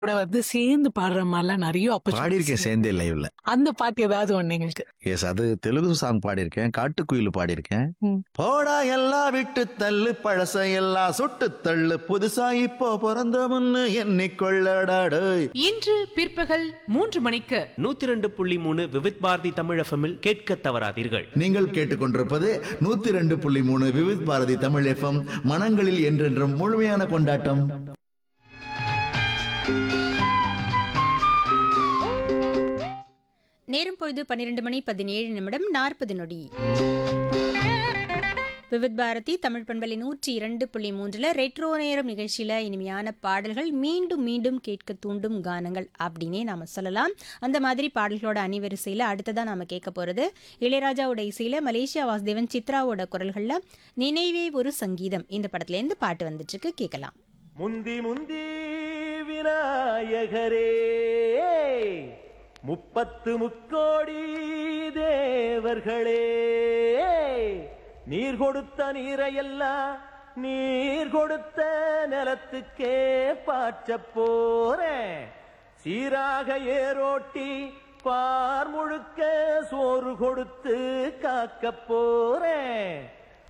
கூட வந்து சேர்ந்து பாடுற மாதிரிலாம் நிறைய பாடியிருக்கேன் opportunities சேர்ந்தே லைவ்ல அந்த பாட்டு ஏதாவது ஒண்ணு எங்களுக்கு எஸ் அது தெலுங்கு சாங் பாடியிருக்கேன் காட்டுக்குயில் பாடியிருக்கேன் ம். போடா எல்லாம் விட்டு தள்ளு பழச எல்லாம் சுட்டு தள்ளு புதுசா இப்போ பிறந்த முன்னு எண்ணிக்கொள்ளடாடு இன்று பிற்பகல் மூன்று மணிக்கு நூத்தி ரெண்டு புள்ளி மூணு விவித் பாரதி தமிழ் எஃப்எம்மில் கேட்க தவறாதீர்கள் நீங்கள் கேட்டுக்கொண்டிருப்பது நூத்தி ரெண்டு புள்ளி மூணு விவித் பாரதி தமிழ் எஃப்எம் மனங்களில் என்றென்றும் முழுமையான கொண்டாட்டம் நேரம் பொழுது பன்னிரண்டு மணி பதினேழு நிமிடம் நாற்பது நொடி விவித் பாரதி தமிழ் பண்பலை நூற்றி இரண்டு புள்ளி மூன்றில் ரெட்ரோ நேரம் நிகழ்ச்சியில் இனிமையான பாடல்கள் மீண்டும் மீண்டும் கேட்க தூண்டும் கானங்கள் அப்படின்னே நாம் சொல்லலாம் அந்த மாதிரி பாடல்களோட அணிவரிசையில் அடுத்ததாக நாம் கேட்க போகிறது இளையராஜாவோட இசையில் மலேசியா வாசுதேவன் சித்ராவோட குரல்களில் நினைவே ஒரு சங்கீதம் இந்த படத்துலேருந்து பாட்டு வந்துட்டுருக்கு கேட்கலாம் முந்தி முந்தி விநாயகரே முப்பத்து முக்கோடி தேவர்களே நீர் கொடுத்த நீரையெல்லாம் நீர் கொடுத்த நிலத்துக்கே பாய்ச்சப் போறேன் சீராக ஏரோட்டி பார் முழுக்க சோறு கொடுத்து காக்கப் போறேன்